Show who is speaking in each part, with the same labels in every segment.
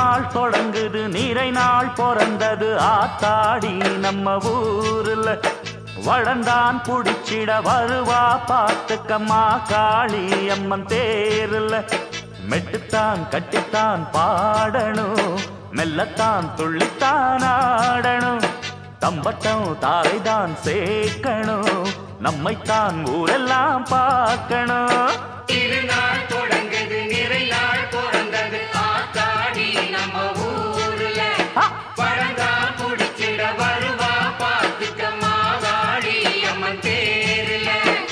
Speaker 1: திருநாள் தொடங்குது நிறை நாள் பிறந்தது ஆத்தாடி நம்ம ஊர்ல வளர்ந்தான் புடிச்சிட வருவா பார்த்துக்கம்மா காளி அம்மன் தேர்ல மெட்டுத்தான் கட்டித்தான் பாடணும் மெல்லத்தான் துள்ளித்தான் ஆடணும் தம்பட்டம் தாரைதான் சேர்க்கணும் நம்மைத்தான் ஊரெல்லாம் பார்க்கணும்
Speaker 2: திருநாள் தொடங்குது நிறை நாள் பிறந்தது ஆத்தாடி நம்ம ஊர்ல
Speaker 1: ஆ!
Speaker 2: பழந்தா புடிச்சிட வருவா பார்த்துக்க மாதாடி அம்மன் தேர்ல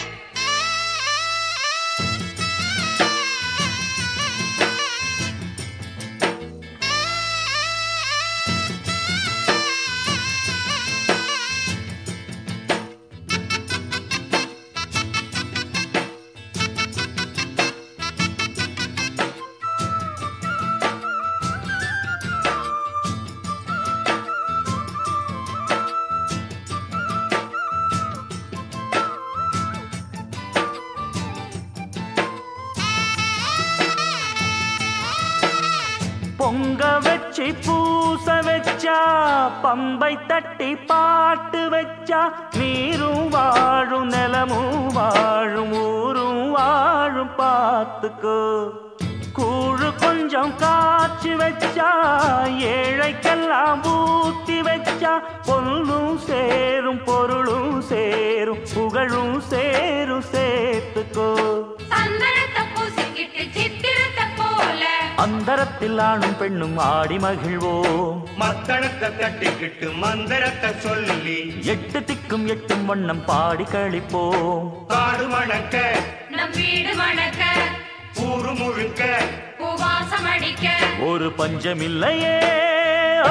Speaker 1: பொங்க வச்சு பூச வச்சா பம்பை தட்டி பாட்டு வச்சா நீரும் வாழும் நிலமும் வாழும் ஊரும் வாழும் பார்த்துக்கோ கூழு கொஞ்சம் காய்ச்சி வச்சா ஏழைக்கெல்லாம் ஊத்தி வச்சா பொல்லும் சேரும் பொருளும் சேரும் புகழும் சேரும் சேர்த்துக்கோ
Speaker 3: சந்தனத்தை பூசிக்கிட்டு சித்திரத்தை போல
Speaker 1: அந்தரத்தில் ஆணும் பெண்ணும் ஆடி மகிழ்வோம்
Speaker 2: மத்தளத்தை தட்டிக்கிட்டு மந்திரத்தை சொல்லி
Speaker 1: எட்டு திக்கும் எட்டும் வண்ணம் பாடி கழிப்போம்
Speaker 2: காடு மணக்க
Speaker 3: நம் வீடு மணக்க
Speaker 2: ஊரு முழுக்க
Speaker 3: பூவாசம் அடிக்க
Speaker 1: ஒரு பஞ்சமில்லையே ஓ.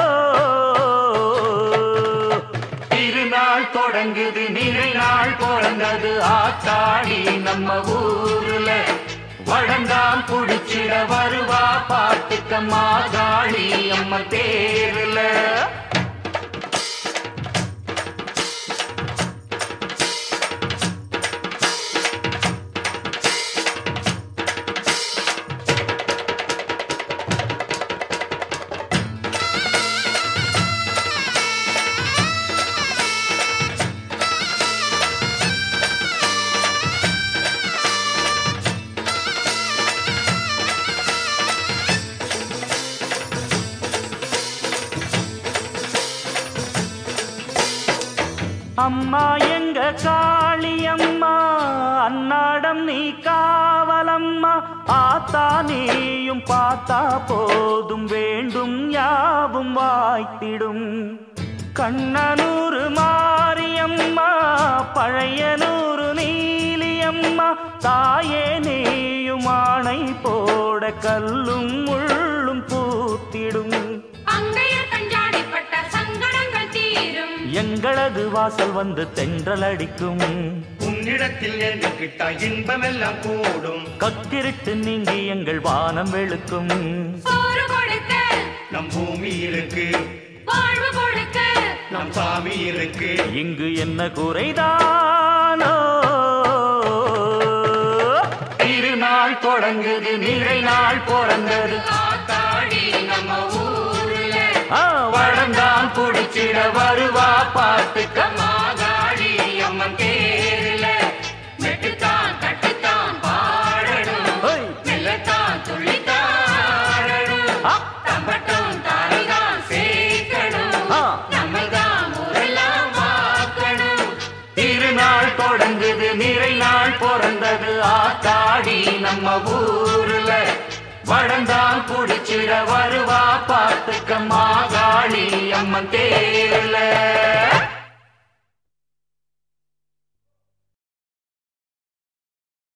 Speaker 1: திருநாள் தொடங்குது நிறை நாள் பிறந்தது ஆத்தாடி நம்ம ஊர்ல வழந்தான் புடிச்சிட வருவா பாட்டுக்க மாதாளி அம்ம தேர்ல அம்மா எங்க காளியம்மா அன்னாடம் நீ காவலம்மா ஆத்தா நீயும் பார்த்தா போதும் வேண்டும் யாவும் வாய்த்திடும் கண்ணனூறு மாரியம்மா பழையனூறு நீலியம்மா தாயே நீயும் ஆணை போட கல்லும் முள்ளும் பூத்திடும்
Speaker 3: அங்கையர் கஞ்சாடிப்பட்ட சங்கடங்கள் தீரும்
Speaker 1: எங்களது வாசல் வந்து தென்றல் அடிக்கும்
Speaker 2: உன்னிடத்தில் என்கிட்ட இன்பமெல்லாம் கூடும்
Speaker 1: கத்திருட்டு நீங்கி எங்கள் வானம் வெளுக்கும்
Speaker 3: சோறு கொடுக்க
Speaker 2: நம் பூமி இருக்கு
Speaker 3: வாழ்வு கொடுக்க
Speaker 2: நம் சாமி இருக்கு
Speaker 1: இங்கு என்ன குறைதானோ திருநாள் தொடங்குது நிறை நாள் பிறந்தது
Speaker 2: ஆத்தாடி நம்ம ஊர்ல
Speaker 1: ஆ, வளர்ந்தான் குடிச்சிட வருவா பார்த்துக்க
Speaker 2: மாதாடி அம்மன் தேர்ல மெட்டுத்தான் தட்டுத்தான் பாடணும்
Speaker 1: ஹோய்.
Speaker 2: மெல்லத்தான் துள்ளித்தாடணும்
Speaker 1: ஆ,
Speaker 2: தம்பட்டம் தாரைதான் சேர்க்கணும்
Speaker 1: ஆ.
Speaker 2: நம்மதான் ஊரெல்லாம் பார்க்கணும்
Speaker 1: திருநாள் தொடங்குது நிறை நாள் பிறந்தது ஆத்தாடி நம்ம ஊர்ல வளர்ந்தான் குடிச்சிட வருவா பார்த்துக்க மாகாளி அம்மன் தேர்ல